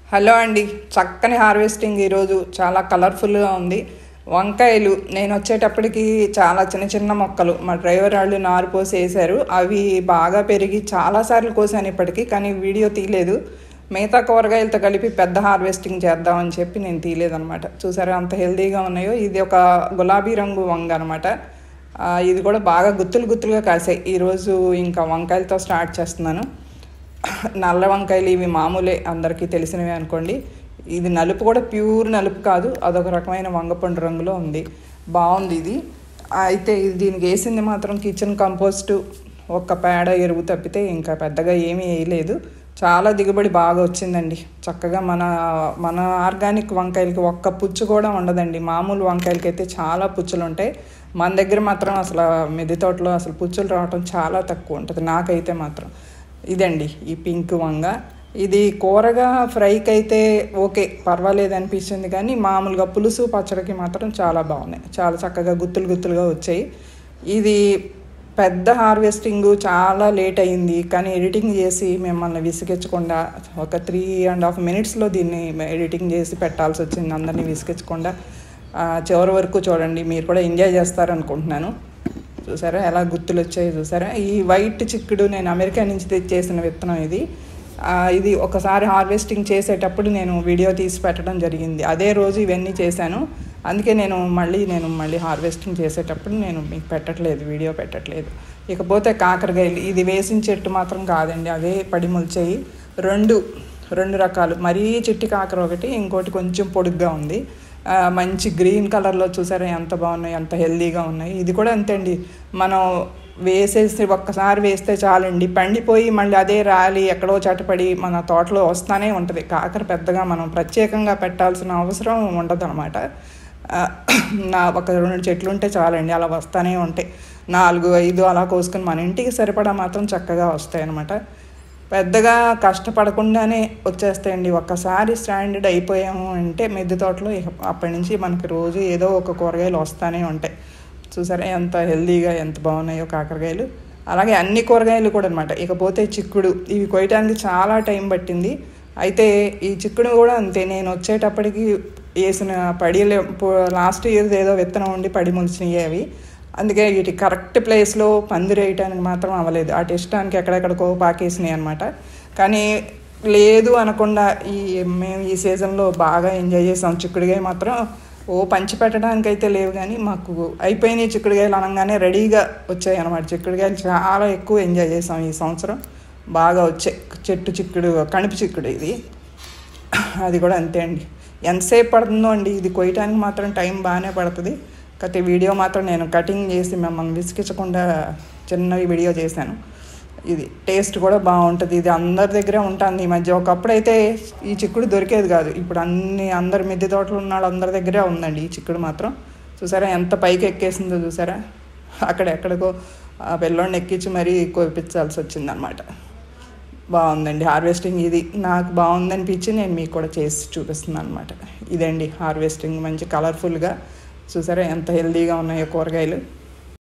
hello అండి చక్కని harvesting ఈరోజు చాలా కలర్ఫుల్గా ఉంది వంకాయలు నేను వచ్చేటప్పటికి చాలా చిన్న చిన్న మొక్కలు మా డ్రైవర్ వాళ్ళు నారు పోసి వేశారు అవి బాగా పెరిగి చాలాసార్లు కోసాను ఇప్పటికీ కానీ వీడియో తీయలేదు మిగతా కూరగాయలతో కలిపి పెద్ద హార్వెస్టింగ్ చేద్దామని చెప్పి నేను తీయలేదనమాట చూసారా అంత హెల్దీగా ఉన్నాయో ఇది ఒక గులాబీ రంగు వంగ అనమాట ఇది కూడా బాగా గుత్తులు గుత్తులుగా కాసాయి ఈరోజు ఇంకా వంకాయలతో స్టార్ట్ చేస్తున్నాను నల్ల వంకాయలు ఇవి మామూలే అందరికీ తెలిసినవి అనుకోండి ఇది నలుపు కూడా ప్యూర్ నలుపు కాదు అదొక రకమైన వంగపండు రంగులో ఉంది బాగుంది ఇది అయితే ఇది దీనికి వేసింది మాత్రం కిచెన్ కంపోస్టు ఒక్క పేడ ఎరువు తప్పితే ఇంకా పెద్దగా ఏమీ వేయలేదు చాలా దిగుబడి బాగా వచ్చిందండి చక్కగా మన మన ఆర్గానిక్ వంకాయలకి ఒక్క పుచ్చు కూడా ఉండదండి మామూలు వంకాయలకి అయితే చాలా పుచ్చులు ఉంటాయి మన దగ్గర మాత్రం అసలు మిద్దె తోటలో అసలు పుచ్చులు రావటం చాలా తక్కువ ఉంటుంది నాకైతే మాత్రం ఇదండి ఈ పింక్ వంగ ఇది కూరగా ఫ్రైకి అయితే ఓకే పర్వాలేదు అనిపించింది కానీ మామూలుగా పులుసు పచ్చడికి మాత్రం చాలా బాగున్నాయి చాలా చక్కగా గుత్తులు గుత్తులుగా వచ్చాయి ఇది పెద్ద హార్వెస్టింగ్ చాలా లేట్ అయింది కానీ ఎడిటింగ్ చేసి మిమ్మల్ని విసిగించకుండా ఒక త్రీ అండ్ హాఫ్ మినిట్స్లో దీన్ని ఎడిటింగ్ చేసి పెట్టాల్సి వచ్చింది అందరినీ విసిగించకుండా చివరి వరకు చూడండి మీరు కూడా ఎంజాయ్ చేస్తారనుకుంటున్నాను చూసారా ఎలా గుర్తులు వచ్చాయి చూసారా ఈ వైట్ చిక్కుడు నేను అమెరికా నుంచి తెచ్చేసిన విత్తనం ఇది ఇది ఒకసారి హార్వెస్టింగ్ చేసేటప్పుడు నేను వీడియో తీసి పెట్టడం జరిగింది అదే రోజు ఇవన్నీ చేశాను అందుకే నేను మళ్ళీ నేను మళ్ళీ హార్వెస్టింగ్ చేసేటప్పుడు నేను మీకు పెట్టట్లేదు వీడియో పెట్టట్లేదు ఇకపోతే కాకరకాయలు ఇది వేసిన చెట్టు మాత్రం కాదండి అవే పడి మొలిచాయి రెండు రెండు రకాలు మరీ చిట్టి కాకర ఒకటి ఇంకోటి కొంచెం పొడుగ్గా ఉంది మంచి గ్రీన్ కలర్లో చూసారా ఎంత బాగున్నాయి ఎంత హెల్దీగా ఉన్నాయి ఇది కూడా అంతే అండి మనం వేసేసి ఒక్కసారి వేస్తే చాలండి పండిపోయి మళ్ళీ అదే రాలి ఎక్కడో చటపడి మన తోటలో వస్తానే ఉంటుంది కాకర పెద్దగా మనం ప్రత్యేకంగా పెట్టాల్సిన అవసరం ఉండదు అనమాట నా ఒక రెండు చెట్లు ఉంటే చాలండి అలా వస్తానే ఉంటాయి నాలుగు ఐదు అలా కోసుకొని మన ఇంటికి సరిపడా మాత్రం చక్కగా వస్తాయి అనమాట పెద్దగా కష్టపడకుండానే వచ్చేస్తాయండి ఒక్కసారి స్టాండర్డ్ అయిపోయాము అంటే మిద్దె తోటలో అప్పటి నుంచి మనకి రోజు ఏదో ఒక కూరగాయలు వస్తూనే ఉంటాయి చూసారా ఎంత హెల్దీగా ఎంత బాగున్నాయో కాకరకాయలు అలాగే అన్ని కూరగాయలు కూడా అనమాట ఇకపోతే చిక్కుడు ఇవి కొయ్యడానికి చాలా టైం పట్టింది అయితే ఈ చిక్కుడు కూడా అంతే నేను వచ్చేటప్పటికి వేసిన పడిలే లాస్ట్ ఇయర్ ఏదో విత్తనం ఉండి పడి మొలిచినాయి అవి అందుకే వీటి కరెక్ట్ ప్లేస్లో పందిరి వేయటానికి మాత్రం అవ్వలేదు అటు ఇష్టానికి ఎక్కడెక్కడికో పాకేసినాయి అనమాట కానీ లేదు అనకుండా ఈ మేము ఈ సీజన్లో బాగా ఎంజాయ్ చేసాం చిక్కుడుగాయ మాత్రం ఓ పంచి పెట్టడానికి అయితే లేవు కానీ మాకు అయిపోయినాయి చిక్కుడుగాయలు అనగానే రెడీగా వచ్చాయి అనమాట చిక్కుడుగాయలు చాలా ఎక్కువ ఎంజాయ్ చేసాం ఈ సంవత్సరం బాగా వచ్చాయి చెట్టు చిక్కుడు కణిపి చిక్కుడు ఇది అది కూడా అంతే అండి ఎంతసేపు పడుతుందో అండి ఇది కొయ్యటానికి మాత్రం టైం బాగానే పడుతుంది కాకపోతే వీడియో మాత్రం నేను కటింగ్ చేసి మిమ్మల్ని విసిగించకుండా చిన్నవి వీడియో చేశాను ఇది టేస్ట్ కూడా బాగుంటుంది ఇది అందరి దగ్గర ఉంటుంది ఈ మధ్య ఒకప్పుడైతే ఈ చిక్కుడు దొరికేది కాదు ఇప్పుడు అన్ని అందరి మిద్దె తోటలు ఉన్న అందరి దగ్గరే ఉందండి ఈ చిక్కుడు మాత్రం చూసారా ఎంత పైకి ఎక్కేసిందో చూసారా అక్కడ ఎక్కడికో ఆ పిల్లోడిని ఎక్కించి మరీ కోపించాల్సి వచ్చిందనమాట బాగుందండి హార్వెస్టింగ్ ఇది నాకు బాగుంది అనిపించి నేను మీకు కూడా చేసి చూపిస్తున్నాను అనమాట ఇదండి హార్వెస్టింగ్ మంచి కలర్ఫుల్గా చూసారా ఎంత హెల్దీగా ఉన్నాయో కూరగాయలు